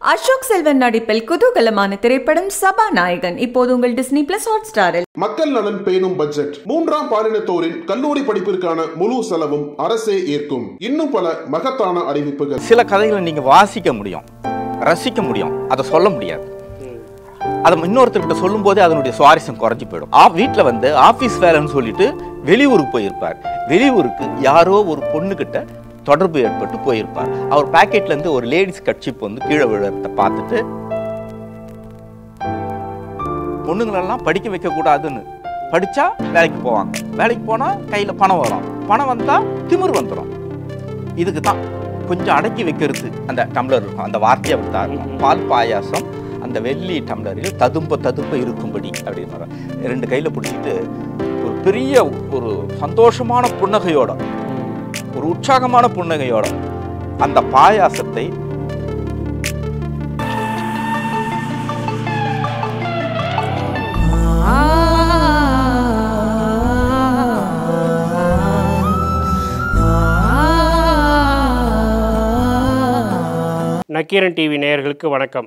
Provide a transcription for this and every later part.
அசோக் செல்வன் நடிப்பில் குதூகலமான திரைப்படம் சபாநாயகன் இப்போது உங்கள் டிஸ்னி பிளஸ் ஹாட் ஸ்டாரில் மக்கள் நலன் பேணும் பட்ஜெட் மூன்றாம் பாலினத்தோரின் கல்லூரி படிப்பிற்கான முழு செலவும் அரசே ஏற்கும் இன்னும் பல மகத்தான அறிவிப்புகள் சில கதைகளை நீங்கள் வாசிக்க முடியும் ரசிக்க முடியும் அதை சொல்ல முடியாது அதை இன்னொருத்தர்கிட்ட சொல்லும்போதே அதனுடைய சுவாரஸ்யம் குறைஞ்சி போயிடும் ஆ வீட்டில் வந்து ஆஃபீஸ் வேலைன்னு சொல்லிட்டு வெளியூருக்கு போயிருப்பார் வெளியூருக்கு யாரோ ஒரு பொண்ணுக்கிட்ட தொடர்பு ஏற்பட்டு போயிருப்பார் அவர் பாக்கெட்ல இருந்து ஒரு லேடிஸ் கட்சிப் வந்து கீழே விழுறத பார்த்துட்டு பொண்ணுங்களெல்லாம் படிக்க வைக்க கூடாதுன்னு படிச்சா வேலைக்கு போவாங்க வேலைக்கு போனா கையில பணம் வரும் பணம் வந்தா திமிர் வந்துடும் இதுக்கு தான் கொஞ்சம் அடக்கி வைக்கிறது அந்த டம்ளர் இருக்கும் அந்த வார்த்தையை விட்டா இருக்கும் பால் பாயாசம் அந்த வெள்ளி டம்ளரில் ததும்ப ததும்ப இருக்கும்படி அப்படின்னு ரெண்டு கையில பிடிச்சிட்டு ஒரு பெரிய ஒரு சந்தோஷமான புன்னகையோட ஒரு உற்சாகமான புன்னகையோட அந்த பாயாசத்தை நக்கீரன் டிவி நேயர்களுக்கு வணக்கம்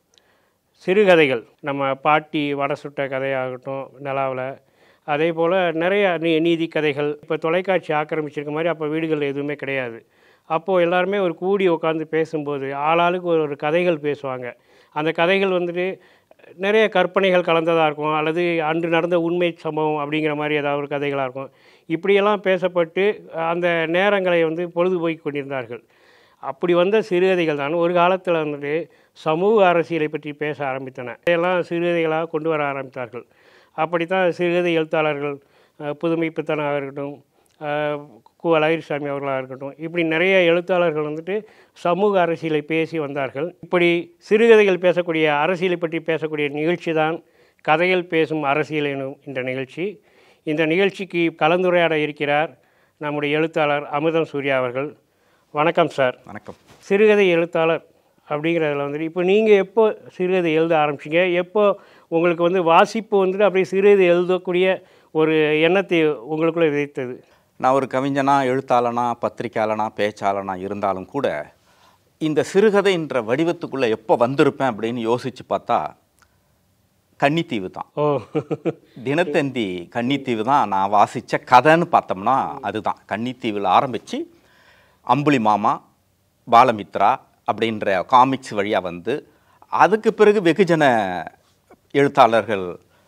சிறுகதைகள் நம்ம பாட்டி வடை சுட்ட கதையாகட்டும் நிலாவில் அதே போல் நிறைய நீ நீதி கதைகள் இப்போ தொலைக்காட்சி ஆக்கிரமிச்சிருக்க மாதிரி அப்போ வீடுகள் எதுவுமே கிடையாது அப்போது எல்லாருமே ஒரு கூடி உட்காந்து பேசும்போது ஆளாளுக்கு ஒரு ஒரு கதைகள் பேசுவாங்க அந்த கதைகள் வந்துட்டு நிறைய கற்பனைகள் கலந்ததாக இருக்கும் அல்லது அன்று நடந்த உண்மை சம்பவம் அப்படிங்கிற மாதிரி ஏதாவது ஒரு கதைகளாக இருக்கும் இப்படியெல்லாம் பேசப்பட்டு அந்த நேரங்களை வந்து பொழுதுபோக்கி கொண்டிருந்தார்கள் அப்படி வந்த சிறுகதைகள் தான் ஒரு காலத்தில் வந்துட்டு சமூக அரசியலை பற்றி பேச ஆரம்பித்தன இதையெல்லாம் சிறுகதைகளாக கொண்டு வர ஆரம்பித்தார்கள் அப்படித்தான் சிறுகதை எழுத்தாளர்கள் அஹ், புதுமை பித்தனாக இருக்கட்டும் அஹ், கு அழகிரிசாமி அவர்களாக இருக்கட்டும் இப்படி நிறைய எழுத்தாளர்கள் வந்துட்டு சமூக அரசியலை பேசி வந்தார்கள் இப்படி சிறுகதைகள் பேசக்கூடிய அரசியலை பற்றி பேசக்கூடிய நிகழ்ச்சி தான் கதைகள் பேசும் அரசியல் எனும் இந்த நிகழ்ச்சி இந்த நிகழ்ச்சிக்கு கலந்துரையாட இருக்கிறார் நம்முடைய எழுத்தாளர் அமுதம் சூர்யா அவர்கள் வணக்கம் சார் வணக்கம் சிறுகதை எழுத்தாளர் அப்படிங்கிறதுல வந்துட்டு இப்போ நீங்கள் எப்போ சிறுகதை எழுத ஆரம்பிச்சீங்க எப்போ உங்களுக்கு வந்து வாசிப்பு வந்துட்டு அப்படியே சிறுகதை எழுதக்கூடிய ஒரு எண்ணத்தை உங்களுக்குள்ளே விதைத்தது நான் ஒரு கவிஞனா எழுத்தாளனா பத்திரிக்கையாளனா பேச்சாளனா இருந்தாலும் கூட இந்த சிறுகதைன்ற வடிவத்துக்குள்ளே எப்போ வந்திருப்பேன் அப்படின்னு யோசித்து பார்த்தா கன்னித்தீவு தான் ஓ தினத்தந்தி கன்னித்தீவு தான் நான் வாசித்த கதைன்னு பார்த்தோம்னா அதுதான் கன்னித்தீவில் ஆரம்பித்து அம்புலி மாமா பாலமித்ரா அப்படின்ற காமிக்ஸ் வழியாக வந்து அதுக்கு பிறகு வெகுஜன எழுத்தாளர்கள்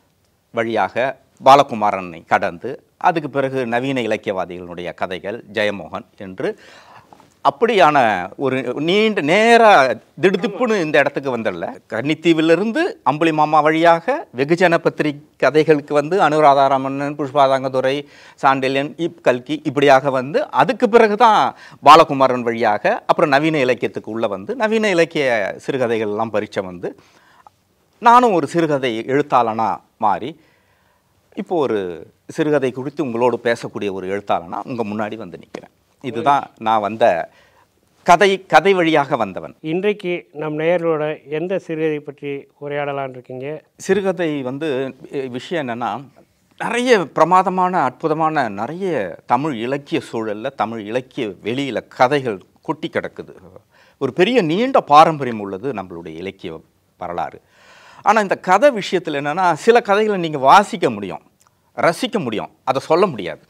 வழியாக பாலகுமாரனை கடந்து அதுக்கு பிறகு நவீன இலக்கியவாதிகளுடைய கதைகள் ஜெயமோகன் என்று அப்படியான ஒரு நீண்ட நேராக திடுதிப்புன்னு இந்த இடத்துக்கு வந்துடல கன்னித்தீவிலிருந்து அம்புலி மாமா வழியாக வெகுஜன பத்திரிகை கதைகளுக்கு வந்து அனுராதாராமன் புஷ்பாதாங்கதுரை சாண்டில்யன் இப் கல்கி இப்படியாக வந்து அதுக்கு பிறகு தான் பாலகுமாரன் வழியாக அப்புறம் நவீன இலக்கியத்துக்கு உள்ளே வந்து நவீன இலக்கிய சிறுகதைகள் எல்லாம் பரிச்சை வந்து நானும் ஒரு சிறுகதை எழுத்தாளனா மாறி இப்போ ஒரு சிறுகதை குறித்து உங்களோடு பேசக்கூடிய ஒரு எழுத்தாளனா உங்கள் முன்னாடி வந்து நிற்கிறேன் இதுதான் நான் வந்த கதை கதை வழியாக வந்தவன் இன்றைக்கு நம் நேயர்களோட எந்த சிறுகதை பற்றி உரையாடலான் இருக்கீங்க சிறுகதை வந்து அஹ், விஷயம் என்னென்னா நிறைய பிரமாதமான அற்புதமான நிறைய தமிழ் இலக்கிய சூழலில் தமிழ் இலக்கிய வெளியில் கதைகள் கொட்டி கிடக்குது ஒரு பெரிய நீண்ட பாரம்பரியம் உள்ளது நம்மளுடைய இலக்கிய வரலாறு ஆனால் இந்த கதை விஷயத்தில் என்னென்னா சில கதைகளை நீங்கள் வாசிக்க முடியும் ரசிக்க முடியும் அதை சொல்ல முடியாது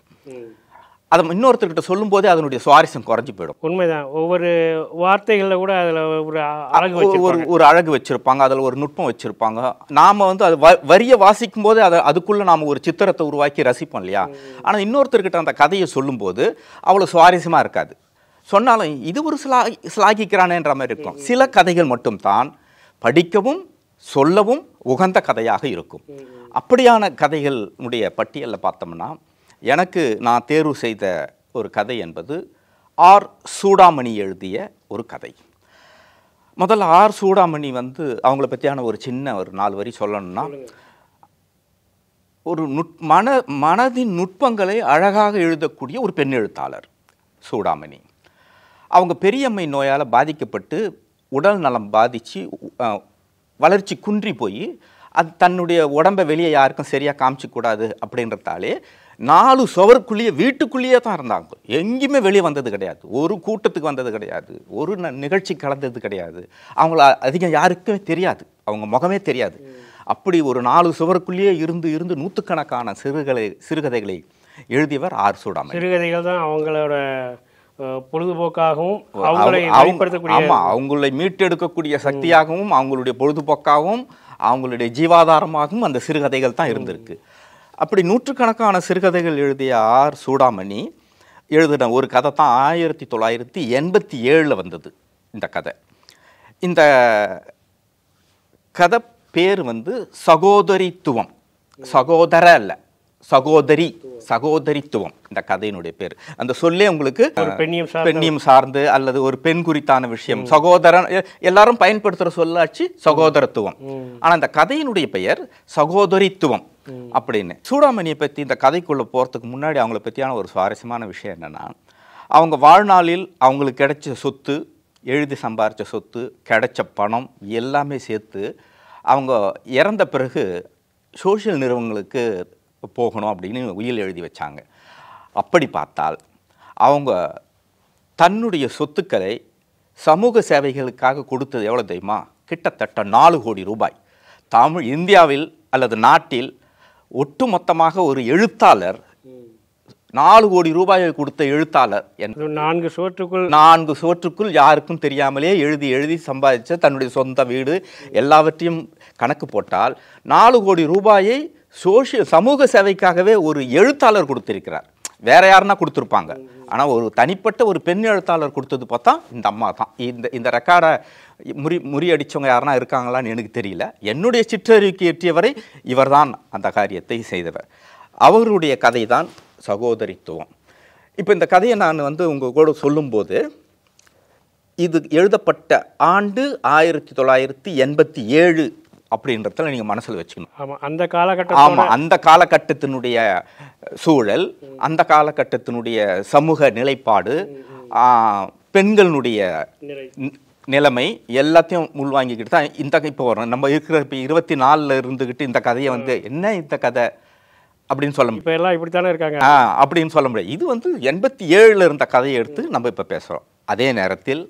அதை இன்னொருத்தர்கிட்ட சொல்லும்போதே அதனுடைய சுவாரஸ்யம் குறைஞ்சி போயிடும் உண்மைதான் ஒவ்வொரு வார்த்தைகளில் கூட அதில் ஒரு அழகு ஒரு- ஒரு வச்சிருப்பாங்க ஒரு அழகு வச்சிருப்பாங்க அதில் ஒரு நுட்பம் வச்சிருப்பாங்க நாம வந்து அது வ- வரியை வாசிக்கும் போது அதை அதுக்குள்ள நாம ஒரு சித்திரத்தை உருவாக்கி ரசிப்போம் இல்லையா ஆனால் இன்னொருத்தர்கிட்ட அந்த கதையை சொல்லும்போது அவ்வளோ சுவாரஸ்யமா இருக்காது சொன்னாலும் இது ஒரு சிலா சிலாகிக்கிறானேன்ற மாதிரி இருக்கும் சில கதைகள் மட்டும்தான் படிக்கவும் சொல்லவும் உகந்த கதையாக இருக்கும் அப்படியான கதைகளுடைய பட்டியலில் பார்த்தோம்னா எனக்கு நான் தேர்வு செய்த ஒரு கதை என்பது ஆர் சூடாமணி எழுதிய ஒரு கதை முதல்ல ஆர் சூடாமணி வந்து அவங்கள பற்றியான ஒரு சின்ன ஒரு நாலு வரி சொல்லணும்னா ஒரு நுட் மன மனதின் நுட்பங்களை அழகாக எழுதக்கூடிய ஒரு பெண் எழுத்தாளர் சூடாமணி அவங்க பெரியம்மை நோயால் பாதிக்கப்பட்டு உடல் நலம் பாதித்து வளர்ச்சி குன்றி போய் அது தன்னுடைய உடம்பை வெளியே யாருக்கும் சரியாக காமிச்சிக்கூடாது அப்படின்றதாலே நாலு சுவருக்குள்ளேயே வீட்டுக்குள்ளேயே தான் இருந்தாங்க எங்கேயுமே வெளியே வந்தது கிடையாது ஒரு கூட்டத்துக்கு வந்தது கிடையாது ஒரு ந- நிகழ்ச்சி கலந்தது கிடையாது அவங்கள அதிகம் யாருக்குமே தெரியாது அவங்க முகமே தெரியாது அப்படி ஒரு நாலு சுவருக்குள்ளேயே இருந்து இருந்து நூற்றுக்கணக்கான சிறுகதை சிறுகதைகளை எழுதியவர் ஆர் சூடாமணி சிறுகதைகள் தான் அவங்களோட அஹ், பொழுதுபோக்காகவும் அவங்களை அவங்க- வெளிப்படுத்தக்கூடிய ஆமா அவங்களை மீட்டெடுக்கக்கூடிய சக்தியாகவும் அவங்களுடைய பொழுதுபோக்காகவும் அவங்களுடைய ஜீவாதாரமாகவும் அந்த சிறுகதைகள் தான் இருந்திருக்கு அப்படி நூற்றுக்கணக்கான சிறுகதைகள் எழுதிய ஆர் சூடாமணி எழுதின ஒரு கதை தான் ஆயிரத்தி தொள்ளாயிரத்தி எண்பத்தி ஏழில் வந்தது இந்த கதை இந்த கதை பேர் வந்து சகோதரித்துவம் சகோதர அல்ல சகோதரி சகோதரித்துவம் இந்த கதையினுடைய பேர் அந்த சொல்லே உங்களுக்கு ஒரு பெண்ணியம் சார்ந்த பெண்ணியம் சார்ந்து அல்லது ஒரு பெண் குறித்தான விஷயம் சகோதரன் எ- எல்லாரும் பயன்படுத்துற சொல்லாச்சு சகோதரத்துவம் ஆனா இந்த கதையினுடைய பெயர் சகோதரித்துவம் அப்படின்னு சூடாமணியை பத்தி இந்த கதைக்குள்ள போறதுக்கு முன்னாடி அவங்கள பத்தியான ஒரு சுவாரஸ்யமான விஷயம் என்னன்னா அவங்க வாழ்நாளில் அவங்களுக்கு கிடைச்ச சொத்து எழுதி சம்பாரிச்ச சொத்து கிடைச்ச பணம் எல்லாமே சேர்த்து அவங்க இறந்த பிறகு சோஷியல் நிறுவனங்களுக்கு போகணும் அப்படின்னு உயில் எழுதி வச்சாங்க அப்படி பார்த்தால் அவங்க தன்னுடைய சொத்துக்களை சமூக சேவைகளுக்காக கொடுத்தது எவ்வளோ தெரியுமா கிட்டத்தட்ட நாலு கோடி ரூபாய் தமிழ் இந்தியாவில் அல்லது நாட்டில் ஒட்டுமொத்தமாக ஒரு எழுத்தாளர் நாலு கோடி ரூபாயை கொடுத்த எழுத்தாளர் என் இது நான்கு சுவற்றுக்குள் நான்கு சுவற்றுக்குள் யாருக்கும் தெரியாமலே எழுதி எழுதி சம்பாதிச்ச தன்னுடைய சொந்த வீடு எல்லாவற்றையும் கணக்கு போட்டால் நாலு கோடி ரூபாயை சோஷியல் சமூக சேவைக்காகவே ஒரு எழுத்தாளர் கொடுத்திருக்கிறார் வேற யாருன்னா கொடுத்துருப்பாங்க ஆனால் ஒரு தனிப்பட்ட ஒரு பெண் எழுத்தாளர் கொடுத்தது பார்த்தா இந்த அம்மா தான் இந்த இந்த ரெக்கார்டை முறி முறியடிச்சவங்க யாருன்னா இருக்காங்களான்னு எனக்கு தெரியல என்னுடைய சிற்றறிவுக்கு எட்டியவரை இவர்தான் அந்த காரியத்தை செய்தவர் அவருடைய கதை தான் சகோதரித்துவம் இப்போ இந்த கதையை நான் வந்து உங்கள் கூட சொல்லும்போது இது எழுதப்பட்ட ஆண்டு ஆயிரத்தி தொள்ளாயிரத்தி எண்பத்தி ஏழு அப்படின்றதுல நீங்கள் மனசில் வச்சுக்கணும் ஆமா அந்த காலகட்டத்தோட ஆமாம் அந்த காலகட்டத்தினுடைய சூழல் அந்த காலகட்டத்தினுடைய சமூக நிலைப்பாடு ஆ, பெண்களுடைய நிறை. ந- நிலைமை எல்லாத்தையும் உள்வாங்கிக்கிட்டு தான் இந்த இப்போ வரும் நம்ம இருக்கிற இப்போ இருபத்தி நாலில் இருந்துக்கிட்டு இந்த கதையை வந்து என்ன இந்த கதை அப்படின்னு சொல்ல முடியும் இப்ப எல்லாம் இப்படித்தானே இருக்காங்க ஆ அப்படின்னு சொல்ல முடியாது இது வந்து எண்பத்தி ஏழில் இருந்த கதையை எடுத்து நம்ம இப்போ பேசுகிறோம் அதே நேரத்தில்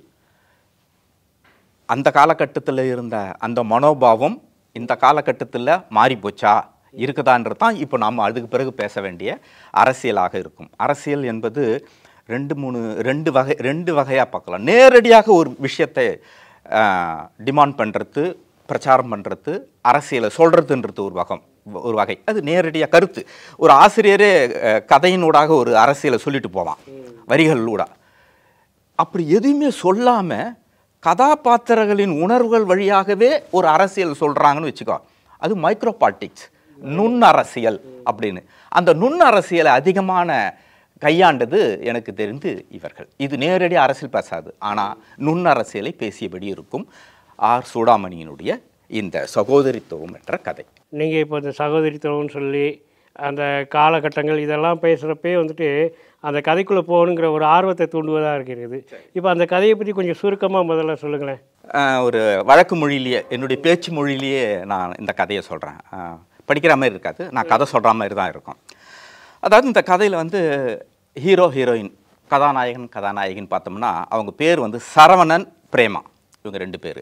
அந்த காலகட்டத்தில் இருந்த அந்த மனோபாவம் இந்த காலகட்டத்தில் மாறி போச்சா இருக்குதான்றது தான் இப்போ நாம் அதுக்கு பிறகு பேச வேண்டிய அரசியலாக இருக்கும் அரசியல் என்பது ரெண்டு மூணு ரெண்டு வகை ரெண்டு வகையாக பார்க்கலாம் நேரடியாக ஒரு விஷயத்தை டிமாண்ட் பண்ணுறது பிரச்சாரம் பண்ணுறது அரசியலை சொல்கிறதுன்றது ஒரு வகம் ஒரு வகை அது நேரடியாக கருத்து ஒரு ஆசிரியரே அஹ், கதையினூடாக ஒரு அரசியலை சொல்லிட்டு போவான் வரிகளூடா அப்படி எதுவுமே சொல்லாம கதாபாத்திரங்களின் உணர்வுகள் வழியாகவே ஒரு அரசியல் சொல்றாங்கன்னு வச்சுக்கோ அது மைக்ரோ பாலிடிக்ஸ் நுண் அரசியல் அப்படின்னு அந்த நுண் அரசியலை அதிகமான கையாண்டது எனக்கு தெரிந்து இவர்கள் இது நேரடி அரசியல் பேசாது ஆனால் நுண் அரசியலை பேசியபடி இருக்கும் ஆர் சூடாமணியினுடைய இந்த சகோதரித்துவம் என்ற கதை நீங்க இப்போ இந்த சகோதரித்துவம்னு சொல்லி அந்த காலகட்டங்கள் இதெல்லாம் பேசுகிறப்பே வந்துட்டு அந்த கதைக்குள்ளே போகணுங்கிற ஒரு ஆர்வத்தை தூண்டுவதாக இருக்கிறது இப்போ அந்த கதையை பற்றி கொஞ்சம் சுருக்கமாக முதல்ல சொல்லுங்களேன் ஆஹ் ஒரு வழக்கு மொழியிலேயே என்னுடைய பேச்சு மொழியிலேயே நான் இந்த கதையை சொல்கிறேன் படிக்கிற மாதிரி இருக்காது நான் கதை சொல்கிற மாதிரி தான் இருக்கும் அதாவது இந்த கதையில் வந்து ஹீரோ ஹீரோயின் கதாநாயகன் கதாநாயகின்னு பார்த்தோம்னா அவங்க பேர் வந்து சரவணன் பிரேமா இவங்க ரெண்டு பேர்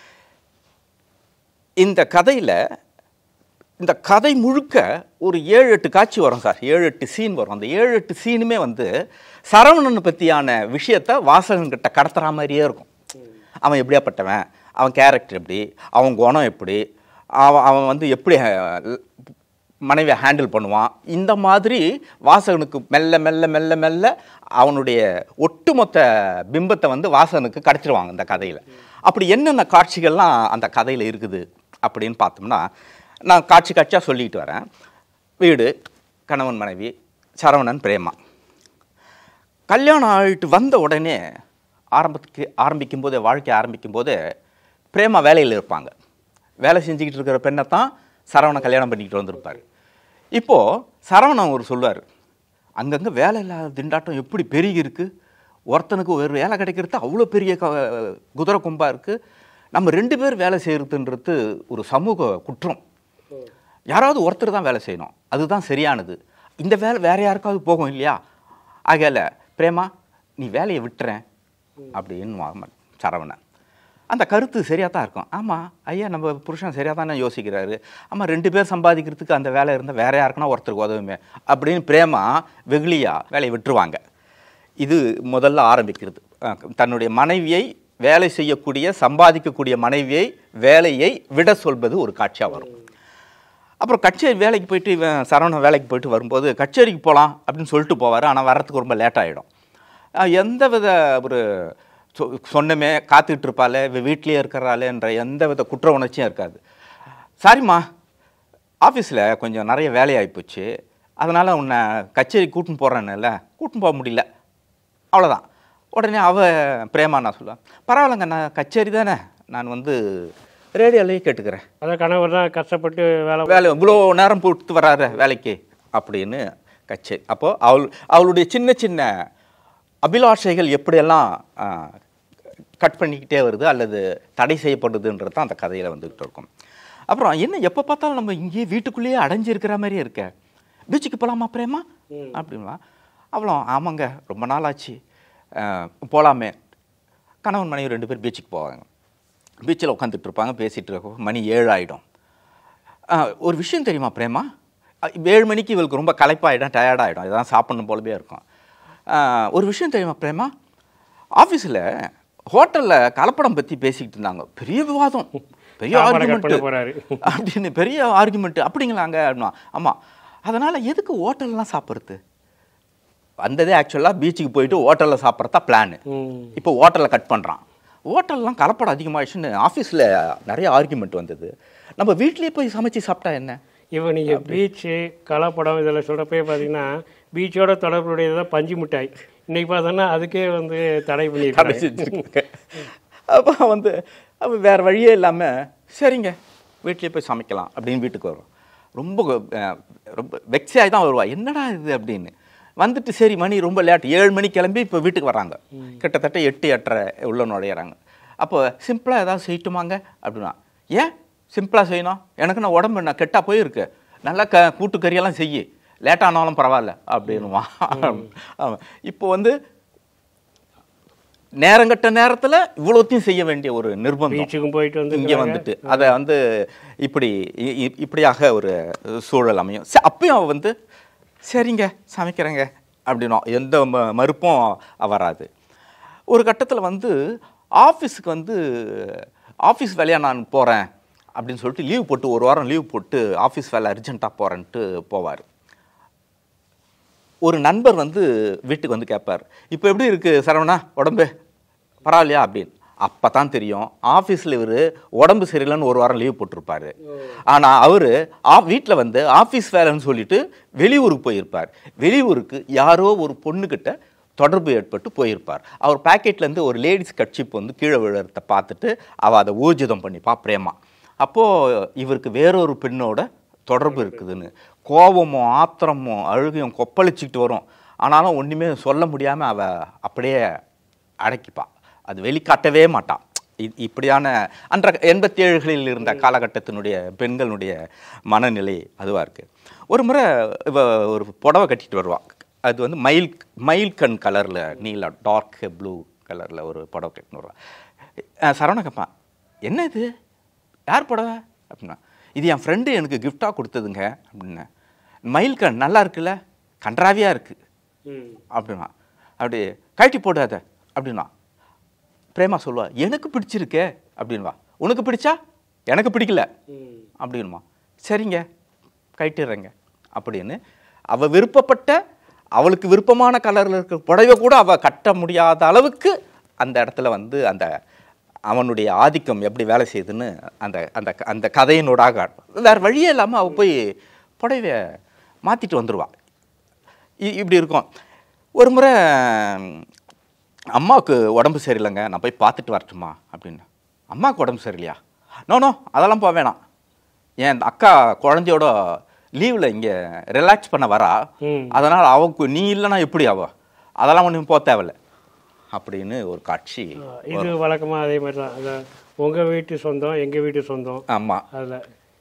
இந்த கதையில் இந்த கதை முழுக்க ஒரு ஏழு எட்டு காட்சி வரும் சார் ஏழு எட்டு சீன் வரும் அந்த ஏழு எட்டு சீனுமே வந்து சரவணனை பற்றியான விஷயத்த வாசகன்கிட்ட கடத்துற மாதிரியே இருக்கும் அவன் எப்படியாப்பட்டவன் அவன் கேரக்டர் எப்படி அவன் குணம் எப்படி அவன் அவன் வந்து எப்படி அஹ், மனைவியை ஹேண்டில் பண்ணுவான் இந்த மாதிரி வாசகனுக்கு மெல்ல மெல்ல மெல்ல மெல்ல அவனுடைய ஒட்டுமொத்த பிம்பத்தை வந்து வாசகனுக்கு கடத்திடுவாங்க இந்த கதையில் அப்படி என்னென்ன காட்சிகள்லாம் அந்த கதையில் இருக்குது அப்படின்னு பார்த்தோம்னா நான் காட்சி காட்சியாக சொல்லிட்டு வரேன் வீடு கணவன் மனைவி சரவணன் பிரேமா கல்யாணம் ஆகிட்டு வந்த உடனே ஆரம்பத்துக்கு ஆரம்பிக்கும் போதே வாழ்க்கை ஆரம்பிக்கும் போதே பிரேமா வேலையில் இருப்பாங்க வேலை செஞ்சுக்கிட்டு இருக்கிற பெண்ணை தான் சரவணன் கல்யாணம் பண்ணிக்கிட்டு வந்திருப்பார் இப்போது சரவணன் ஒரு சொல்லுவார் அங்கங்கே வேலை இல்லாத திண்டாட்டம் எப்படி பெருகி இருக்கு ஒருத்தனுக்கு ஒரு வேலை கிடைக்கிறது அவ்வளோ பெரிய க குதிரை கொம்பாக இருக்குது நம்ம ரெண்டு பேர் வேலை செய்கிறதுன்றது ஒரு சமூக குற்றம் யாராவது ஒருத்தர் தான் வேலை செய்யணும் அதுதான் சரியானது இந்த வேலை வேற யாருக்காவது போகும் இல்லையா ஆகையால பிரேமா நீ வேலையை விட்டுறேன் அப்படின்னு சரவணன் அந்த கருத்து சரியாக தான் இருக்கும் ஆமாம் ஐயா நம்ம புருஷன் சரியாக தானே யோசிக்கிறாரு ஆமாம் ரெண்டு பேர் சம்பாதிக்கிறதுக்கு அந்த வேலை இருந்தால் வேற யாருக்குன்னா ஒருத்தருக்கு உதவுமே அப்படின்னு பிரேமா வெகுளியா வேலையை விட்டுருவாங்க இது முதல்ல ஆரம்பிக்கிறது அஹ் தன்னுடைய மனைவியை வேலை செய்யக்கூடிய சம்பாதிக்கக்கூடிய மனைவியை வேலையை விட சொல்வது ஒரு காட்சியாக வரும் அப்புறம் கச்சேரி வேலைக்கு போயிட்டு இவன் சரவணன் வேலைக்கு போயிட்டு வரும்போது கச்சேரிக்கு போகலாம் அப்படின்னு சொல்லிட்டு போவார் ஆனால் வர்றதுக்கு ரொம்ப லேட் ஆகிடும் எந்த வித ஒரு சொ சொன்னமே காத்துக்கிட்டு இருப்பாளே இவ வீட்லேயே இருக்கிறாளேன்ற எந்த வித குற்ற உணர்ச்சியும் இருக்காது சாரிம்மா ஆஃபீஸில் கொஞ்சம் நிறைய வேலையாகி போச்சு அதனால் உன்னை கச்சேரி கூட்டின்னு போகிறேன்னுல கூட்டின்னு போக முடியல அவ்வளோதான் உடனே அவ பிரேமா நான் சொல்லுவேன் பரவாயில்லைங்க நான் கச்சேரி தானே நான் வந்து ரேடியோலேயே கேட்டுக்கிறேன் அதான் கணவர் தான் கஷ்டப்பட்டு வேலை வேலை இவ்வளோ நேரம் போட்டு வராரு வேலைக்கு அப்படின்னு கச்சேரி அப்போது அவள் அவளுடைய சின்ன சின்ன அபிலாஷைகள் எப்படியெல்லாம் ஆ, கட் பண்ணிக்கிட்டே வருது அல்லது தடை செய்யப்படுதுன்றது தான் அந்த கதையில் வந்துகிட்டு இருக்கும் அப்புறம் என்ன எப்போ பார்த்தாலும் நம்ம இங்கேயே வீட்டுக்குள்ளேயே அடைஞ்சிருக்கிற மாதிரியே இருக்க பீச்சுக்கு போகலாமா பிரேமா அப்படின்னா அவ்வளோ ஆமாங்க ரொம்ப நாள் ஆச்சு போகலாமே கணவன் மனைவி ரெண்டு பேர் பீச்சுக்கு போவாங்க பீச்சில் உட்காந்துட்டு இருப்பாங்க பேசிகிட்டு இருக்க மணி ஏழு ஆகிடும் ஒரு விஷயம் தெரியுமா பிரேமா அஹ் ஏழு மணிக்கு இவளுக்கு ரொம்ப களைப்பாயிடும் டயர்டாகிடும் இதான் சாப்பிடணும் போலவே இருக்கும் அஹ் ஒரு விஷயம் தெரியுமா பிரேமா ஆஃபீஸில் ஹோட்டலில் கலப்படம் பற்றி பேசிக்கிட்டு இருந்தாங்க பெரிய விவாதம் பெரிய சாப்பாடை cut ஆர்குமெண்ட் பண்ண போறாரு. அப்படின்னு பெரிய ஆர்குமெண்ட் அப்படிங்களாங்க அப்படின்னா ஆமாம் அதனால் எதுக்கு ஹோட்டல்லாம் சாப்பிட்றது வந்ததே ஆக்சுவலாக பீச்சுக்கு போயிட்டு ஹோட்டலில் சாப்பிட்றதா பிளான் ம். இப்போ ஹோட்டலில் கட் பண்ணுறான் ஹோட்டல்லாம் கலப்படம் அதிகமாகிடுச்சுன்னு ஆஃபீஸில் நிறைய ஆர்குமெண்ட் வந்தது நம்ம வீட்லேயே போய் சமைச்சு சாப்பிட்டா என்ன இப்போ நீங்கள் பீச்சு கலப்படம் இதில் சொல்கிறப்பே பார்த்தீங்கன்னா பீச்சோட தொடர்புடையது தான் பஞ்சு மிட்டாய் இன்னைக்கு பார்த்தோன்னா அதுக்கே வந்து தடை கடை பண்ணியிருக்காங்க செஞ்சுருக்காங்க அப்போ வந்து அப்போ வேறு வழியே இல்லாமல் சரிங்க வீட்லேயே போய் சமைக்கலாம் அப்படின்னு வீட்டுக்கு வரும் ரொம்ப அஹ், ரொம்ப வெக்ஸாகி தான் வருவா என்னடா இது அப்படின்னு வந்துட்டு சரி மணி ரொம்ப லேட் ஏழு மணி கிளம்பி இப்போ வீட்டுக்கு வராங்க கிட்டத்தட்ட எட்டு எட்டரை உள்ள நுழையிறாங்க அப்போ சிம்பிளாக ஏதாவது செய்யட்டுமாங்க அப்படின்னா ஏன் சிம்பிளாக செய்யணும் எனக்கு நான் உடம்பு என்ன கெட்டா போயிருக்கு நல்லா க கூட்டுக்கறியெல்லாம் செய்யு லேட்டானாலும் பரவாயில்ல அப்படின்னுவான் ஆமாம் இப்போ வந்து நேரங்கட்ட நேரத்தில் இவ்வளோத்தையும் செய்ய வேண்டிய ஒரு நிர்பந்தம் பீச்சுக்கும் போயிட்டு வந்து இங்கே வந்துட்டு அதை வந்து இப்படி இ- இ- இப்படியாக ஒரு சூழல் அமையும் ச- அப்பயும் அவ வந்து சரிங்க சமைக்கிறேங்க அப்படின்னும் எந்த ம- மறுப்பும் வராது ஒரு கட்டத்தில் வந்து ஆஃபீஸுக்கு வந்து ஆஃபீஸ் வேலையாக நான் போகிறேன் அப்படின்னு சொல்லிட்டு லீவ் போட்டு ஒரு வாரம் லீவ் போட்டு ஆஃபீஸ் வேலை அர்ஜென்ட்டாக போகிறேன்ட்டு போவார் ஒரு நண்பர் வந்து வீட்டுக்கு வந்து கேட்பார் இப்போ எப்படி இருக்குது சரவணா உடம்பு பரவாயில்லையா அப்படின்னு அப்போ தான் தெரியும் ஆஃபீஸில் இவர் உடம்பு சரியில்லைன்னு ஒரு வாரம் லீவ் போட்டிருப்பாரு ஆனால் அவர் ஆ வீட்டில் வந்து ஆஃபீஸ் வேலைன்னு சொல்லிட்டு வெளியூருக்கு போயிருப்பார் வெளியூருக்கு யாரோ ஒரு பொண்ணுக்கிட்ட தொடர்பு ஏற்பட்டு போயிருப்பார் அவர் பாக்கெட்லேருந்து ஒரு லேடிஸ் கட்சிப்பு வந்து கீழே விழுறத பார்த்துட்டு அவள் அதை ஊர்ஜிதம் பண்ணிப்பா பிரேமா அப்போது இவருக்கு வேறொரு பெண்ணோட தொடர்பு இருக்குதுன்னு கோபமும் ஆத்திரமும் அழுகையும் கொப்பளிச்சுக்கிட்டு வரும் ஆனாலும் ஒன்றுமே சொல்ல முடியாமல் அவ அப்படியே அடக்கிப்பா அது வெளிக்காட்டவே மாட்டான் இ- இப்படியான அன்ற எண்பத்தி ஏழுகளில் இருந்த காலகட்டத்தினுடைய பெண்களுடைய மனநிலை அதுவாக இருக்குது ஒரு முறை இவ ஒரு புடவை கட்டிட்டு வருவா அது வந்து மயில் மயில் கண் கலரில் நீல டார்க் ப்ளூ கலரில் ஒரு புடவை கட்டின்னு வருவா அஹ் சரவண கேட்பா என்ன இது யார் புடவை அப்படின்னா இது என் ஃப்ரெண்டு எனக்கு கிஃப்டாக கொடுத்ததுங்க அப்படின்னேன் மயில்கண் நல்லா இருக்குல்ல கன்றாவியாக இருக்குது ம். அப்படின்னா அப்படி கழட்டி போடாத அப்படின்னா பிரேமா சொல்லுவா எனக்கு பிடிச்சிருக்கே அப்படின்வா உனக்கு பிடிச்சா எனக்கு பிடிக்கல ம். அப்படின்மா சரிங்க கழட்டிடுறேங்க அப்படின்னு அவள் விருப்பப்பட்ட அவளுக்கு விருப்பமான கலரில் இருக்கிற புடவை கூட அவள் கட்ட முடியாத அளவுக்கு அந்த இடத்துல வந்து அந்த அவனுடைய ஆதிக்கம் எப்படி வேலை செய்யுதுன்னு அந்த அந்த அந்த கதையினூடாக வேறு வழியே இல்லாமல் அவள் போய் புடவைய மாற்றிட்டு வந்துடுவாள் இ- இப்படி இருக்கும் ஒரு முறை ம், அம்மாவுக்கு உடம்பு சரியில்லைங்க நான் போய் பார்த்துட்டு வரட்டுமா அப்படின்னு அம்மாவுக்கு உடம்பு சரியில்லையா நோ நோ அதெல்லாம் போக வேணாம் என் அக்கா குழந்தையோட லீவில் இங்கே ரிலாக்ஸ் பண்ண வரா ம். அதனால் அவக்கு நீ இல்லைன்னா எப்படி அவ அதெல்லாம் ஒன்றும் போக தேவையில்ல அப்படின்னு ஒரு காட்சி இது வழக்கமாக அதே மாதிரி தான் அதான் உங்கள் வீட்டு சொந்தம் எங்கள் வீட்டு சொந்தம் ஆமாம் அதில்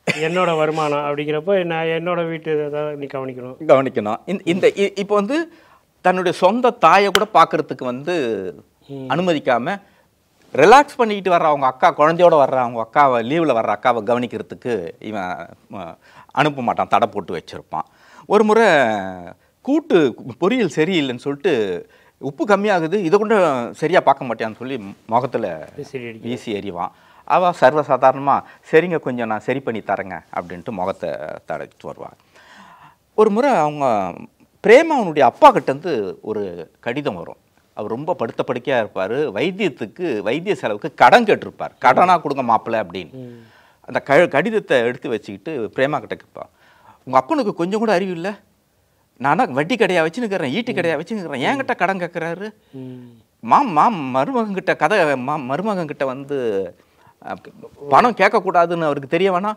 என்னோட வருமானம் அப்படிங்கிறப்போ நான் என்னோட வீட்டு தான் நீ கவனிக்கணும் கவனிக்கணும் இந்த- இந்த இ- இப்போ வந்து தன்னுடைய சொந்த தாயை கூட பார்க்கறதுக்கு வந்து அனுமதிக்காம ரிலாக்ஸ் பண்ணிக்கிட்டு வர்ற அவங்க அக்கா குழந்தையோட வர்ற அவங்க அக்காவை லீவில் வர்ற அக்காவை கவனிக்கிறதுக்கு இவன் ம, அனுப்ப மாட்டான் தடை போட்டு வச்சிருப்பான் ஒரு முறை கூட்டு பொரியல் சரியில்லைன்னு சொல்லிட்டு உப்பு கம்மியாகுது இதை கூட சரியாக பார்க்க மாட்டேன்னு சொல்லி முகத்தில் சரி அடிக்க வீசி எறிவான் அவள் சர்வசாதாரணமாக சரிங்க கொஞ்சம் நான் சரி பண்ணி தரேங்க அப்படின்ட்டு முகத்தை தடைச்சிட்டு வருவாள் ஒரு முறை அவங்க பிரேமாவனுடைய அப்பா கிட்டேருந்து ஒரு கடிதம் வரும் அவர் ரொம்ப படுத்த படுக்கையாக இருப்பார் வைத்தியத்துக்கு வைத்திய செலவுக்கு கடன் கேட்டிருப்பார் கடனாக கொடுங்க மாப்பிள்ளை அப்படின்னு அந்த க கடிதத்தை எடுத்து வச்சுக்கிட்டு பிரேமா கிட்ட கேட்பான் உங்கள் அப்பனுக்கு கொஞ்சம் கூட அறிவு இல்லை நானா வட்டி கடையாக வச்சுன்னுக்கிறேன் ஈட்டி கடையாக வச்சுன்னுக்கிறேன் என்கிட்ட கடன் கேட்குறாரு ம். மாம் மாம் மருமகன்கிட்ட கதை மா மருமகன்கிட்ட வந்து அஹ், பணம் கேட்கக்கூடாதுன்னு அவருக்கு தெரிய வேணாம்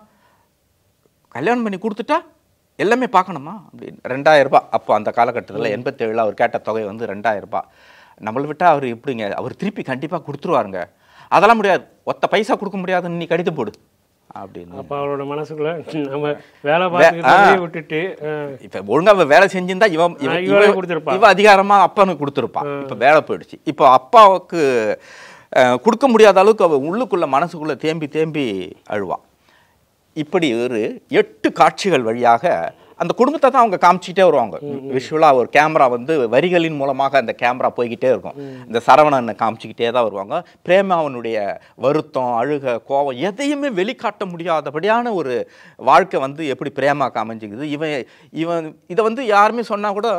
கல்யாணம் பண்ணி கொடுத்துட்டா எல்லாமே பார்க்கணுமா அப்படின்னு ரெண்டாயிரம் ரூபாய் அப்போ அந்த காலகட்டத்தில் எண்பத்தேழில் அவர் கேட்ட தொகை வந்து ரெண்டாயிரம் ரூபாய் நம்மளை விட்டால் அவர் எப்படிங்க அவர் திருப்பி கண்டிப்பாக கொடுத்துருவாருங்க அதெல்லாம் முடியாது ஒத்த பைசா கொடுக்க முடியாதுன்னு நீ கடிதம் போடு அப்படின்னு அப்போ அவளோட மனசுக்குள்ள நம்ம வேலை பார்த்துக்கிட்டே விட்டுட்டு அஹ், இப்ப ஒழுங்கா அவ வேலை செஞ்சிருந்தா இவன் இவன் ஆ, இவளே இவ- கொடுத்திருப்பா. இவ அதிகாரமா அப்பனுக்கு கொடுத்துருப்பான் இப்ப வேலை போயிடுச்சு இப்போ அப்பாவுக்கு அஹ், கொடுக்க முடியாத அளவுக்கு அவ உள்ளுக்குள்ள மனசுக்குள்ள தேம்பி தேம்பி அழுவா இப்படி ஒரு எட்டு காட்சிகள் வழியாக அந்த குடும்பத்தை தான் அவங்க காமிச்சிக்கிட்டே வருவாங்க விஷுவலாக ஒரு கேமரா வந்து வரிகளின் மூலமாக அந்த கேமரா போய்கிட்டே இருக்கும் இந்த சரவணனை காமிச்சிக்கிட்டே தான் வருவாங்க பிரேமாவனுடைய வருத்தம் அழுக கோவம் எதையுமே வெளிக்காட்ட முடியாதபடியான ஒரு வாழ்க்கை வந்து எப்படி பிரேமாக்கு அமைஞ்சுக்குது இவன் இவன் இதை வந்து யாருமே சொன்னால் கூட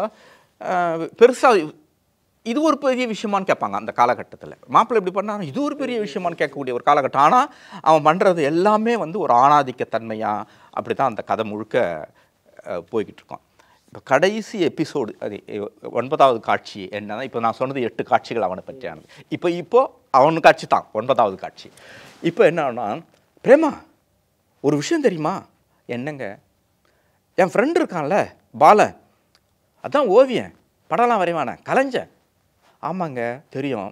பெருசாக இது ஒரு பெரிய விஷயமான்னு கேட்பாங்க அந்த காலகட்டத்தில் மாப்பிள்ளை இப்படி பண்ணாலும் இது ஒரு பெரிய விஷயமான்னு கேட்கக்கூடிய ஒரு காலகட்டம் ஆனால் அவன் பண்ணுறது எல்லாமே வந்து ஒரு ஆணாதிக்கத்தன்மையாக அப்படி தான் அந்த கதை முழுக்க அஹ், போய்கிட்டு இருக்கோம் இப்போ கடைசி எபிசோடு அது எ- ஒன்பதாவது காட்சி என்னன்னா இப்போ நான் சொன்னது எட்டு காட்சிகள் அவனை பற்றியானது இப்போ இப்போ அவனு காட்சி தான் ஒன்பதாவது காட்சி இப்போ என்னன்னா பிரேமா ஒரு விஷயம் தெரியுமா என்னங்க என் ஃப்ரெண்டு இருக்கான்ல பாலன் அதான் ஓவியன் படம்லாம் வரைவானே கலைஞன் ஆமாங்க தெரியும்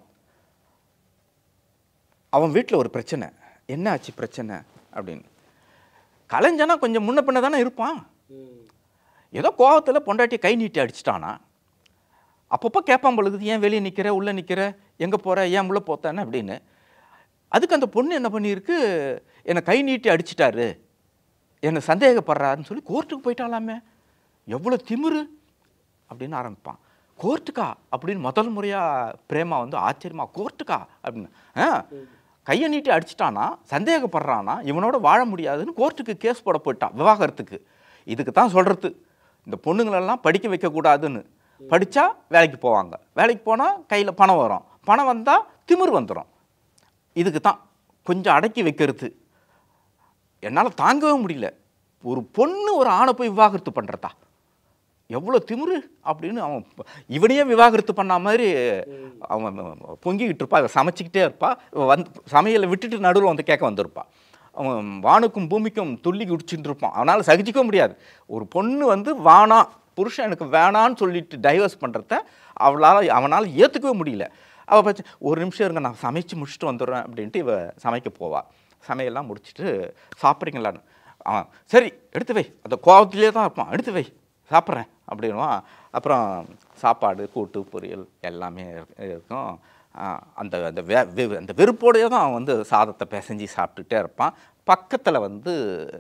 அவன் வீட்டில் ஒரு பிரச்சனை என்ன ஆச்சு பிரச்சனை அப்படின்னு கலைஞனா கொஞ்சம் முன்ன பின்ன தானே இருப்பான் ஏதோ கோவத்தில் பொண்டாட்டி கை நீட்டி அடிச்சிட்டானா அப்பப்போ கேட்பான் பொழுது ஏன் வெளியே நிற்கிற உள்ளே நிற்கிற எங்கே போகிற ஏன் உள்ளே போத்தானே அப்படின்னு அதுக்கு அந்த பொண்ணு என்ன பண்ணியிருக்கு என்னை கை நீட்டி அடிச்சிட்டாரு என்னை சந்தேகப்படுறாருன்னு சொல்லி கோர்ட்டுக்கு போயிட்டாலாமே எவ்வளோ திமிரு அப்படின்னு ஆரம்பிப்பான் கோர்ட்டுக்கா அப்படின்னு முதல் முறையாக பிரேமா வந்து ஆச்சரியமா கோர்ட்டுக்கா அப்படின்னு ஆ கையை நீட்டி அடிச்சிட்டானா சந்தேகப்படுறானா இவனோட வாழ முடியாதுன்னு கோர்ட்டுக்கு கேஸ் போட போயிட்டான் விவாகரத்துக்கு இதுக்கு தான் சொல்கிறது இந்த பொண்ணுங்களெல்லாம் படிக்க வைக்கக்கூடாதுன்னு படித்தா வேலைக்கு போவாங்க வேலைக்கு போனால் கையில் பணம் வரும் பணம் வந்தால் திமிரு வந்துடும் இதுக்கு தான் கொஞ்சம் அடக்கி வைக்கிறது என்னால் தாங்கவே முடியல ஒரு பொண்ணு ஒரு ஆணை போய் விவாகரத்து பண்ணுறதா எவ்வளோ திமிரு அப்படின்னு அவன் ப- இவனையே விவாகரத்து பண்ண மாதிரி அவன் பொங்கிக்கிட்டு இருப்பா இவன் சமைச்சிக்கிட்டே இருப்பா இவன் வந்து சமையலை விட்டுட்டு நடுவில் வந்து கேட்க வந்திருப்பா அவன் வானுக்கும் பூமிக்கும் துள்ளி குடிச்சுட்டு இருப்பான் அவனால் சகிச்சிக்க முடியாது ஒரு பொண்ணு வந்து வானா புருஷன் எனக்கு வேணான்னு சொல்லிட்டு டைவர்ஸ் பண்ணுறத அவளால் அவனால் ஏற்றுக்கவே முடியல அவள் பச்ச ஒரு நிமிஷம் இருங்க நான் சமைச்சு முடிச்சுட்டு வந்துடுறேன் அப்படின்ட்டு இவ சமைக்க போவா சமையல்லாம் முடிச்சுட்டு சாப்பிட்றீங்களான்னு அவன் சரி எடுத்து வை அந்த கோவத்திலே தான் இருப்பான் எடுத்து வை சாப்பிட்றேன் அப்படின்வான் அப்புறம் சாப்பாடு கூட்டு பொரியல் எல்லாமே இருக்கு- இருக்கும் ஆ, அந்த அந்த வே வெ- அந்த வெறுப்போடையே தான் அவன் வந்து சாதத்தை பிசைஞ்சு சாப்பிட்டுட்டே இருப்பான் பக்கத்தில் வந்து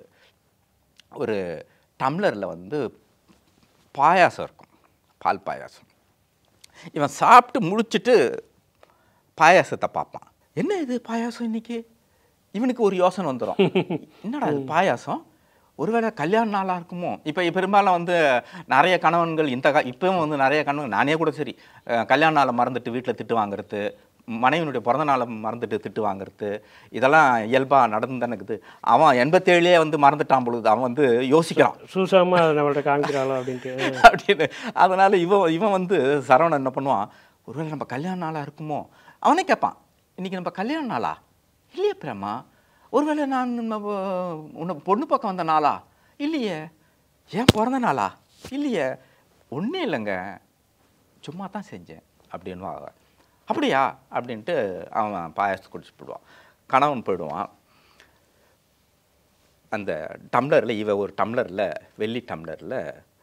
ஒரு டம்ளரில் வந்து பாயாசம் இருக்கும் பால் பாயாசம் இவன் சாப்பிட்டு முடிச்சிட்டு பாயாசத்தை பார்ப்பான் என்ன இது பாயாசம் இன்னைக்கு இவனுக்கு ஒரு யோசனை வந்துடும் என்னடா இது பாயாசம் ஒருவேளை கல்யாண நாளாக இருக்குமோ இப்போ பெரும்பாலும் வந்து நிறைய கணவன்கள் இந்த கா இப்பவும் வந்து நிறைய கணவன் நானே கூட சரி அஹ், கல்யாண நாளை மறந்துட்டு வீட்டில் திட்டு வாங்குறது மனைவினுடைய பிறந்த நாளை மறந்துட்டு திட்டு வாங்குறது இதெல்லாம் இயல்பாக நடந்து தானே இருக்குது அவன் எண்பத்தேழுலேயே வந்து மறந்துட்டான் பொழுது அவன் வந்து யோசிக்கிறான் சூசாம அதை நம்மள்ட்ட காமிக்கிறாளோ அப்படின்ட்டு அப்படின்னு அதனால இவன் இவன் வந்து சரவணன் என்ன பண்ணுவான் ஒருவேளை நம்ம கல்யாண நாளா இருக்குமோ அவனே கேட்பான் இன்னைக்கு நம்ம கல்யாண நாளா இல்லையே பிரேமா ஒருவேளை நான் நம்ம உன்னை பொண்ணு பக்கம் வந்த நாளா இல்லையே ஏன் பிறந்த நாளா இல்லையே ஒன்றும் இல்லைங்க சும்மா தான் செஞ்சேன் அப்படின்னு அவ. அப்படியா அப்படின்ட்டு அவன் பாயாசத்தை குடிச்சு போயிடுவான் கணவன் போயிடுவான் அந்த டம்ளரில் இவ ஒரு டம்ளரில் வெள்ளி டம்ளரில்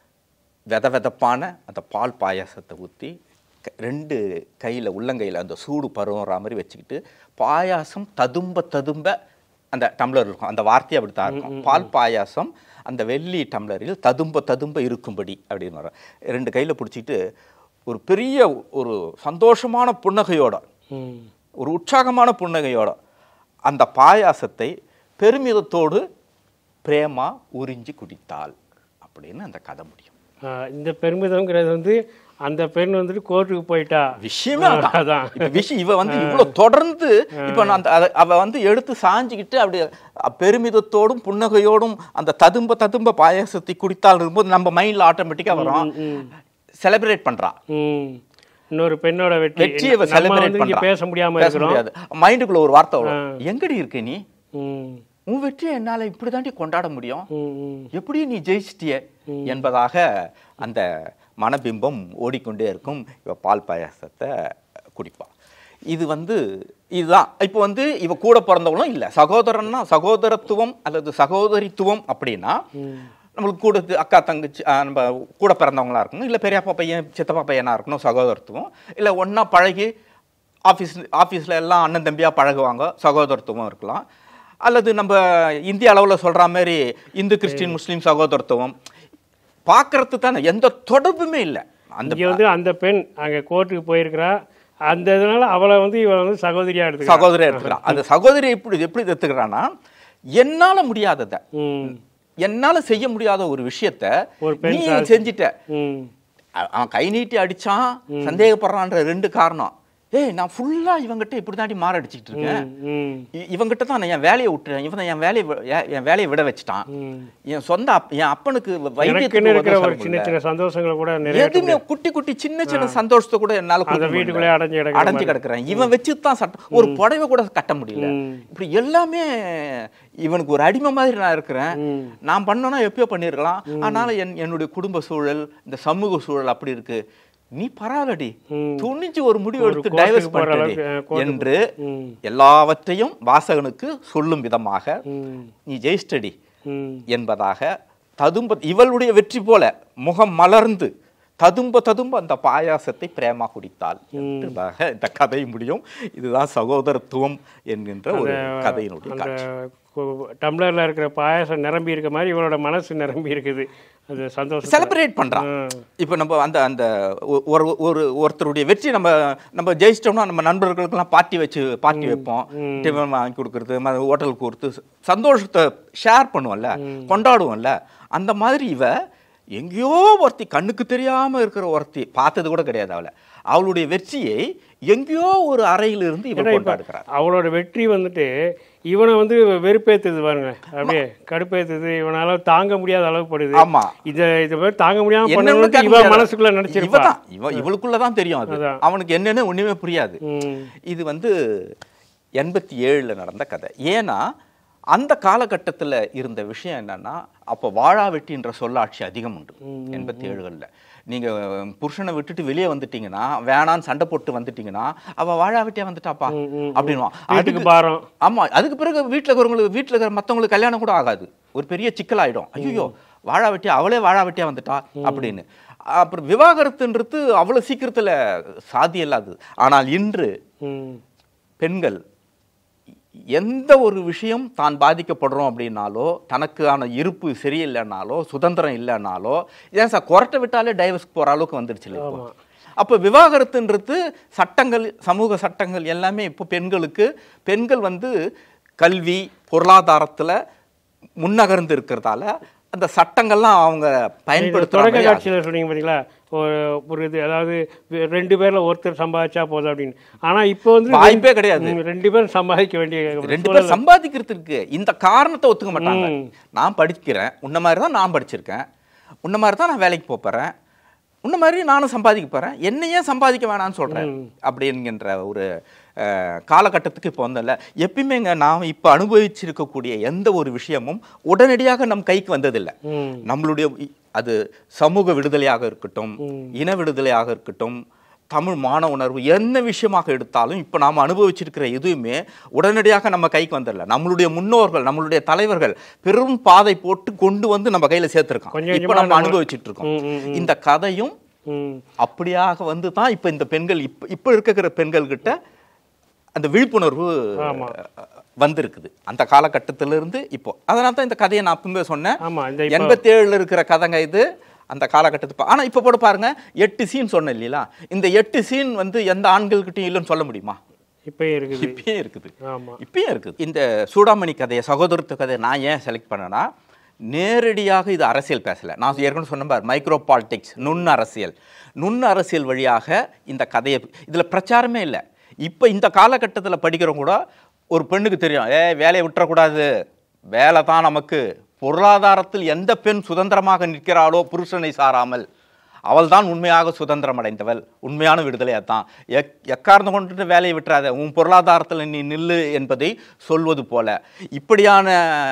வித விதப்பான அந்த பால் பாயாசத்தை ஊற்றி ரெண்டு கையில் உள்ளங்கையில் அந்த சூடு பருவற மாதிரி வச்சுக்கிட்டு பாயாசம் ததும்ப ததும்ப அந்த டம்ளர் இருக்கும் அந்த வார்த்தை அப்படி தான் இருக்கும் பால் பாயாசம் அந்த வெள்ளி டம்ளரில் ததும்ப ததும்ப இருக்கும்படி அப்படின்னு வரும் ரெண்டு கையில் பிடிச்சிட்டு ஒரு பெரிய ஒரு சந்தோஷமான புன்னகையோட ம் ஒரு உற்சாகமான புன்னகையோட அந்த பாயாசத்தை பெருமிதத்தோடு பிரேமா உறிஞ்சி குடித்தாள் அப்படின்னு அந்த கதை முடியும் ஆ, இந்த பெருமிதம்ங்கிறது வந்து அந்த பெண் வந்துட்டு கோர்ட்டுக்கு போயிட்டா விஷயமே ஆ, அதான். அதான் இப்ப விஷயம் இவ வந்து இவ்வளவு தொடர்ந்து இப்ப நான் அந்த அத- அவ வந்து எடுத்து சாஞ்சிக்கிட்டு அப்படி அ- பெருமிதத்தோடும் புன்னகையோடும் அந்த ததும்ப ததும்ப பாயாசத்தை குடித்தால் இருக்கும்போது நம்ம மைண்ட்ல ஆட்டோமேட்டிக்கா வரும் செலிப்ரேட் பண்றா ம் இன்னொரு பெண்ணோட வெற்றி வெற்றியை நம்ம செலிப்ரேட் வந்து இங்க பண்றா பேச முடியாம பேச இருக்கிறோம் முடியாது மைண்டுக்குள்ள ஒரு வார்த்தை வரும் எங்கடி இருக்க நீ ம் உன் வெற்றியை என்னால இப்படி தாண்டி கொண்டாட முடியும் ம் ம் எப்படி நீ ஜெயிச்சிட்டிய என்பதாக அந்த மனபிம்பம் ஓடிக்கொண்டே இருக்கும் இவ பால் பாயாசத்தை குடிப்பா இது வந்து இதுதான் இப்போ வந்து இவ கூட பிறந்தவங்களும் இல்லை சகோதரன்னா சகோதரத்துவம் அல்லது சகோதரித்துவம் அப்படின்னா நம்மளுக்கு கூட இது அக்கா தங்கச்சி ஆ, நம்ம கூட பிறந்தவங்களா இருக்கணும் இல்லை பெரியப்பா பையன் சித்தப்பா பையனா இருக்கணும் சகோதரத்துவம் இல்லை ஒண்ணா பழகி ஆஃபீஸ் ஆஃபீஸில் எல்லாம் அண்ணன் தம்பியாக பழகுவாங்க சகோதரத்துவம் இருக்கலாம் அல்லது நம்ம இந்திய அளவில் சொல்கிற மாதிரி இந்து கிறிஸ்டின் முஸ்லீம் சகோதரத்துவம் பார்க்கறது தானே எந்த தொடர்புமே இல்லை அந்த இங்க வந்து அந்த பெண் அங்க கோர்ட்டுக்கு போயிருக்கிறா அந்த இதனால அவளை வந்து இவ வந்து சகோதரியா எடுத்துக்கிறா சகோதரி எடுத்துக்கிறான் அந்த சகோதரி எப்படி எப்படி எடுத்துக்கிறான்னா என்னால முடியாததை ம் என்னால செய்ய முடியாத ஒரு விஷயத்த ஒரு பெண் நீ சாதிச்சு- செஞ்சிட்ட ம் அ- அவன் கை நீட்டி அடிச்சான் சந்தேகப்படுறான்ற ரெண்டு காரணம் ஏய் நான் ஃபுல்லா இவங்கிட்ட இப்படி தாண்டி மாரடிச்சிட்டு இருக்கேன் ம் இ- இவங்கிட்ட தான் நான் என் வேலையை விட்டுறேன் இவன் என் வேலையை வி- என் என் வேலையை விட வச்சுட்டான் ம். என் சொந்த அப்- என் அப்பனுக்கு வைத்தியத்துக்கு எனக்குன்னு இருக்கிற உதவ ஒரு சொல்ல சின்ன முடியல. சின்ன சந்தோஷங்களை கூட நிறைய எதுவுமே குட்டி குட்டி சின்ன சின்ன சந்தோஷத்தை கூட என்னால அந்த கொடுக்க வீட்டுக்குள்ளே முடியல. அடைஞ்சு கிடக்கிற அடைஞ்சு மாதிரி. கிடக்குறேன் இவன் வச்சு தான் சட்டம் ஒரு புடவை கூட கட்ட முடியல ம். இப்படி எல்லாமே இவனுக்கு ஒரு அடிமை மாதிரி நான் இருக்கிறேன் நான் பண்ணனா எப்பயோ பண்ணிருக்கலாம் ஆனால என் என்னுடைய குடும்ப சூழல் இந்த சமூக சூழல் அப்படி இருக்கு நீ பரவாயில்லடி துணிஞ்சு ஒரு முடிவு ஒரு எடுத்து கோர்ட்டுக்கு டைவர்ஸ் போற பண்ணடி அளவுக்கு, அஹ், கோர்ட்டுக்கு என்று ம். எல்லாவற்றையும் வாசகனுக்கு சொல்லும் விதமாக ம் நீ ஜெயிஸ்டடி ம் என்பதாக ததும்ப இவளுடைய வெற்றி போல முகம் மலர்ந்து ததும்ப ததும்ப அந்த பாயாசத்தை பிரேமா குடித்தாள் என்பதாக இந்த கதை முடியும் இதுதான் சகோதரத்துவம் என்கின்ற ஒரு கதையினுடைய அந்த காட்சி கு- டம்ளர்ல இருக்கிற பாயாசம் நிரம்பி இருக்க மாதிரி இவளோட மனசு நிரம்பி இருக்குது அது சந்தோஷம் செலிப்ரேட் பண்றான் இப்போ நம்ம அந்த அந்த ஒ- ஒரு ஒரு ஒருத்தருடைய வெற்றி நம்ம நம்ம ஜெயிச்சிட்டோம்னா நம்ம நண்பர்களுக்கெல்லாம் பார்ட்டி வச்சு பார்ட்டி வைப்போம் டிஃபன் வாங்கி கொடுக்கறது ம- ஹோட்டலுக்கு கொடுத்து சந்தோஷத்தை ஷேர் பண்ணுவோம்ல கொண்டாடுவோம்ல அந்த மாதிரி இவ எங்கேயோ ஒருத்தி கண்ணுக்கு தெரியாம இருக்கிற ஒருத்தி பார்த்தது கூட கிடையாது அவளை அவளுடைய வெற்றியை எங்கேயோ ஒரு அறையில இருந்து இவன் ஏன்னா இப்ப கொண்டாடுகிறார் அவளோட வெற்றி வந்துட்டு இவனை வந்து வெறுப்பேத்துது பாருங்க அப்படியே கடுப்பேத்துது இவனால தாங்க முடியாத அளவு படுது ஆமா இத இத மாதிரி தாங்க முடியாம என்னன்னு பண்ணணும்னு கேட்க இவ முடியாது. மனசுக்குள்ள நினைச்சிருப்பா இவதான் இவ இவளுக்குள்ளதான் தெரியும் அது அதான். அவனுக்கு என்னன்னு ஒண்ணுமே புரியாது ம் இது வந்து எண்பத்தி ஏழுல நடந்த கதை ஏன்னா அந்த காலகட்டத்துல இருந்த விஷயம் என்னன்னா அப்போ வாழா வெட்டின்ற சொல்லாட்சி அதிகம் உண்டு எண்பத்தி ஏழுகள்ல நீங்க புருஷனை விட்டுட்டு வெளியே வந்துட்டீங்கன்னா வேணான்னு சண்டை போட்டு வந்துட்டீங்கன்னா அவ வாழா வெட்டியா வந்துட்டாப்பா அப்படின்வான் வீட்டுக்கு அதுக்கு பாரம் ஆமா அதுக்கு பிறகு வீட்டுல இருக்கிறவங்களுக்கு வீட்டுல இருக்கிற மத்தவங்களுக்கு கல்யாணம் கூட ஆகாது ஒரு பெரிய சிக்கலாயிடும் ஐயோ வாழா வெட்டியா அவளே வாழா வெட்டியா வந்துட்டா அப்படின்னு அப்புறம் விவாகரத்துன்றது அவ்வளவு சீக்கிரத்துல சாத்தியம் இல்லாதது ஆனால் இன்று ம் பெண்கள் எந்த ஒரு விஷயம் தான் பாதிக்கப்படுறோம் அப்படின்னாலோ தனக்கான இருப்பு சரியில்லைனாலோ சுதந்திரம் இல்லைனாலோ ஏன் சார் குரட்டை விட்டாலே டைவர்ஸ்க்கு போகிற அளவுக்கு வந்துடுச்சு இல்லை இப்போ அப்போ விவாகரத்துன்றது சட்டங்கள் சமூக சட்டங்கள் எல்லாமே இப்போ பெண்களுக்கு பெண்கள் வந்து கல்வி பொருளாதாரத்தில் முன்னகர்ந்து இருக்கிறதால அந்த சட்டங்கள்லாம் அவங்க தொடக்க பயன்படுத்துகிற காட்சியில் சொன்னீங்க பார்த்தீங்களா ஒரு ஒரு இது அதாவது வே- ரெண்டு பேர்ல ஒருத்தர் சம்பாதிச்சா போதும் அப்படின்னு ஆனா இப்போ வந்து வாய்ப்பே கிடையாது. ம், ரெண்டு பேரும் சம்பாதிக்க வேண்டிய ரெண்டு பேர் சம்பாதிக்கிறதுக்கு இந்த காரணத்தை ஒத்துக்க மாட்டாங்க ம். நான் படிக்கிறேன் உன்ன மாதிரி தான் நான் படிச்சிருக்கேன் உன்ன மாதிரி தான் நான் வேலைக்கு போப் போறேன் உன்ன மாதிரி நானும் சம்பாதிக்க போறேன் என்ன ஏன் சம்பாதிக்க வேணாம்னு சொல்றேன் அப்படிங்கிற ஒரு அஹ், காலகட்டத்துக்கு இப்போ வந்தல எப்பயுமேங்க நாம் இப்போ அனுபவிச்சிருக்கக்கூடிய எந்த ஒரு விஷயமும் உடனடியாக நம் கைக்கு வந்ததில்லை ம் நம்மளுடைய இ- அது சமூக விடுதலையாக இருக்கட்டும் இன விடுதலையாக இருக்கட்டும் தமிழ் மான உணர்வு என்ன விஷயமாக எடுத்தாலும் இப்போ நாம் அனுபவிச்சிருக்கிற எதுவுமே உடனடியாக நம்ம கைக்கு வந்துடல நம்மளுடைய முன்னோர்கள் நம்மளுடைய தலைவர்கள் பெரும் பாதை போட்டு கொண்டு வந்து நம்ம கையில் சேர்த்துருக்கோம் கொஞ்சம் இப்போ கொஞ்சமா நம்ம நம்ம- அனுபவிச்சுட்டு இருக்கோம் ம், ம், ம். இந்த கதையும் ம் அப்படியாக வந்து தான் இப்போ இந்த பெண்கள் இப்போ இப்போ இருக்கிற பெண்கள்கிட்ட அந்த விழிப்புணர்வு ஆமா. அஹ், வந்திருக்குது அந்த காலகட்டத்திலிருந்து இப்போ அதனால தான் இந்த கதையை நான் அப்பவே சொன்னேன் ஆமா, இந்த இப்போ- எண்பத்தி ஏழுல இருக்கிற கதைங்க இது அந்த காலகட்டத்து ஆனா இப்போ போட பாருங்க எட்டு சீன் சொன்னேன் இல்லையா இந்த எட்டு சீன் வந்து எந்த ஆண்கள்கிட்டயும் இல்லைன்னு சொல்ல முடியுமா இப்பயும் இருக்குது இப்பயும் இருக்குது ஆமா இப்பயும் இருக்குது இந்த சூடாமணி கதையை சகோதரத்துவ கதையை நான் ஏன் செலக்ட் பண்ணேன்னா நேரடியாக இது அரசியல் பேசலை நான் ஏற்கனவே சொன்ன பார் மைக்ரோ பாலிடிக்ஸ் நுண் அரசியல் நுண் அரசியல் வழியாக இந்த கதையை இதில் பிரச்சாரமே இல்லை இப்போ இந்த காலகட்டத்தில் படிக்கிறவங்க கூட ஒரு பெண்ணுக்கு தெரியும் ஏ வேலையை விட்டுறக்கூடாது வேலை தான் நமக்கு பொருளாதாரத்தில் எந்த பெண் சுதந்திரமாக நிற்கிறாளோ புருஷனை சாராமல் அவள்தான் உண்மையாக சுதந்திரம் அடைந்தவள் உண்மையான விடுதலை அதான் எக் எக்காரணம் கொண்டுட்டு வேலையை விட்டுறாத உன் பொருளாதாரத்தில் நீ நில்லு என்பதை சொல்வது போல இப்படியான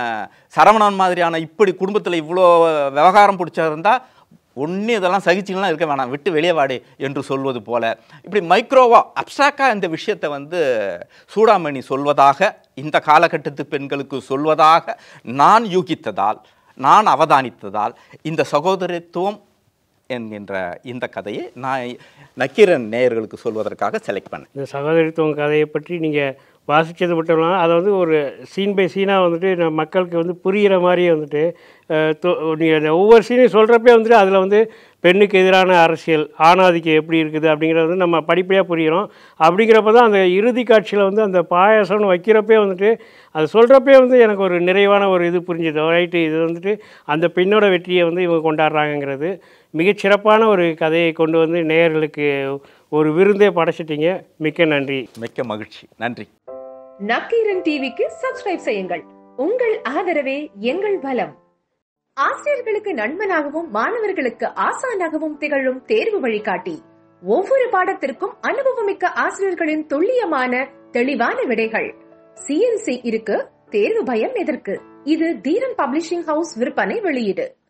சரவணன் மாதிரியான இப்படி குடும்பத்தில் இவ்வளோ விவகாரம் பிடிச்சிருந்தா ஒன்று இதெல்லாம் சகிச்சுலாம் இருக்க வேணாம் விட்டு வெளியே வாடு என்று சொல்வது போல இப்படி மைக்ரோவா அப்சாக்காக இந்த விஷயத்தை வந்து சூடாமணி சொல்வதாக இந்த காலகட்டத்து பெண்களுக்கு சொல்வதாக நான் யூகித்ததால் நான் அவதானித்ததால் இந்த சகோதரத்துவம் என்கின்ற இந்த கதையை நான் நக்கீரன் நேயர்களுக்கு சொல்வதற்காக செலக்ட் பண்ணேன் இந்த சகோதரித்துவம் கதையை பற்றி நீங்கள் வாசித்தது மட்டும் இல்லாமல் அதை வந்து ஒரு சீன் பை சீனாக வந்துட்டு நம்ம மக்களுக்கு வந்து புரிகிற மாதிரியே வந்துட்டு நீங்கள் அந்த ஒவ்வொரு சீனையும் சொல்கிறப்பே வந்துட்டு அதில் வந்து பெண்ணுக்கு எதிரான அரசியல் ஆணாதிக்கம் எப்படி இருக்குது அப்படிங்கிறது வந்து நம்ம படிப்படியாக புரிகிறோம் அப்படிங்கிறப்ப தான் அந்த இறுதி காட்சியில் வந்து அந்த பாயாசம்னு வைக்கிறப்பே வந்துட்டு அது சொல்கிறப்பே வந்து எனக்கு ஒரு நிறைவான ஒரு இது புரிஞ்சுது ரைட்டு இது வந்துட்டு அந்த பெண்ணோட வெற்றியை வந்து இவங்க கொண்டாடுறாங்கங்கிறது மிகச்சிறப்பான ஒரு கதையை கொண்டு வந்து நேயர்களுக்கு ஒரு விருந்தே படைச்சிட்டீங்க மிக்க நன்றி மிக்க மகிழ்ச்சி நன்றி நக்கீரன் டிவிக்கு சப்ஸ்கிரைப் செய்யுங்கள் உங்கள் ஆதரவே எங்கள் பலம் ஆசிரியர்களுக்கு நண்பனாகவும் மாணவர்களுக்கு ஆசானாகவும் திகழும் தேர்வு வழிகாட்டி ஒவ்வொரு பாடத்திற்கும் அனுபவமிக்க ஆசிரியர்களின் துல்லியமான தெளிவான விடைகள் சிஎன்சி இருக்கு தேர்வு பயம் எதற்கு இது தீரன் பப்ளிஷிங் ஹவுஸ் விற்பனை வெளியீடு